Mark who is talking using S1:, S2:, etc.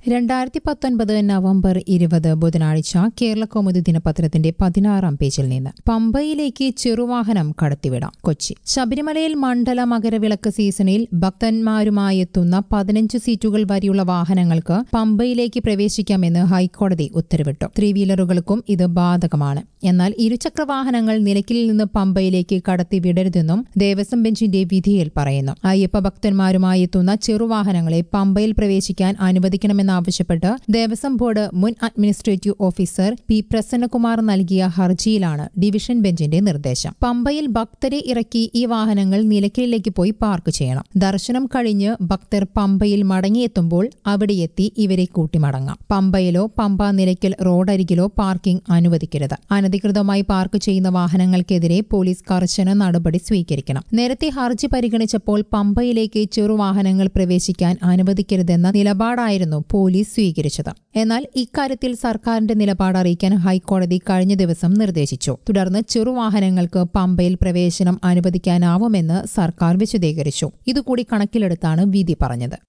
S1: രണ്ടായിരത്തി പത്തൊൻപത് നവംബർ ഇരുപത് ബുധനാഴ്ച കേരള കൗമുദി ദിനപത്രത്തിന്റെ പതിനാറാം പേജിൽ നിന്ന് പമ്പയിലേക്ക് ചെറുവാഹനം കടത്തിവിടാം കൊച്ചി ശബരിമലയിൽ മണ്ഡല മകരവിളക്ക് സീസണിൽ ഭക്തന്മാരുമായി എത്തുന്ന പതിനഞ്ച് സീറ്റുകൾ വരെയുള്ള വാഹനങ്ങൾക്ക് പമ്പയിലേക്ക് പ്രവേശിക്കാമെന്ന് ഹൈക്കോടതി ഉത്തരവിട്ടു ത്രീ വീലറുകൾക്കും ഇത് ബാധകമാണ് എന്നാൽ ഇരുചക്ര വാഹനങ്ങൾ നിലയ്ക്കൽ നിന്ന് പമ്പയിലേക്ക് കടത്തിവിടരുതെന്നും ദേവസ്വം ബെഞ്ചിന്റെ വിധിയിൽ പറയുന്നു അയ്യപ്പ ഭക്തന്മാരുമായി എത്തുന്ന ചെറുവാഹനങ്ങളെ പമ്പയിൽ പ്രവേശിക്കാൻ അനുവദിക്കണമെന്നാവശ്യപ്പെട്ട് ദേവസ്വം ബോർഡ് മുൻ അഡ്മിനിസ്ട്രേറ്റീവ് ഓഫീസർ പി പ്രസന്നകുമാർ നൽകിയ ഹർജിയിലാണ് ഡിവിഷൻ ബെഞ്ചിന്റെ നിർദ്ദേശം പമ്പയിൽ ഭക്തരെ ഇറക്കി ഈ വാഹനങ്ങൾ നിലയ്ക്കലിലേക്ക് പോയി പാർക്ക് ചെയ്യണം ദർശനം കഴിഞ്ഞ് ഭക്തർ പമ്പയിൽ മടങ്ങിയെത്തുമ്പോൾ അവിടെയെത്തി ഇവരെ കൂട്ടിമടങ്ങാം പമ്പയിലോ പമ്പ നിലയ്ക്കൽ റോഡരികിലോ പാർക്കിംഗ് അനുവദിക്കരുത് അനധികൃതമായി പാർക്ക് ചെയ്യുന്ന വാഹനങ്ങൾക്കെതിരെ പോലീസ് കർശന നടപടി സ്വീകരിക്കണം നേരത്തെ ഹർജി പരിഗണിച്ചപ്പോൾ പമ്പയിലേക്ക് ചെറുവാഹനങ്ങൾ പ്രവേശിക്കാൻ അനുവദിക്കരുതെന്ന നിലപാടായിരുന്നു പോലീസ് സ്വീകരിച്ചത് എന്നാൽ ഇക്കാര്യത്തിൽ സർക്കാരിന്റെ നിലപാട് അറിയിക്കാൻ ഹൈക്കോടതി കഴിഞ്ഞ ദിവസം നിർദ്ദേശിച്ചു തുടർന്ന് ചെറുവാഹനങ്ങൾക്ക് പമ്പയിൽ പ്രവേശനം അനുവദിക്കാനാവുമെന്ന് സർക്കാർ വിശദീകരിച്ചു ഇതുകൂടി കണക്കിലെടുത്താണ് വിധി പറഞ്ഞത്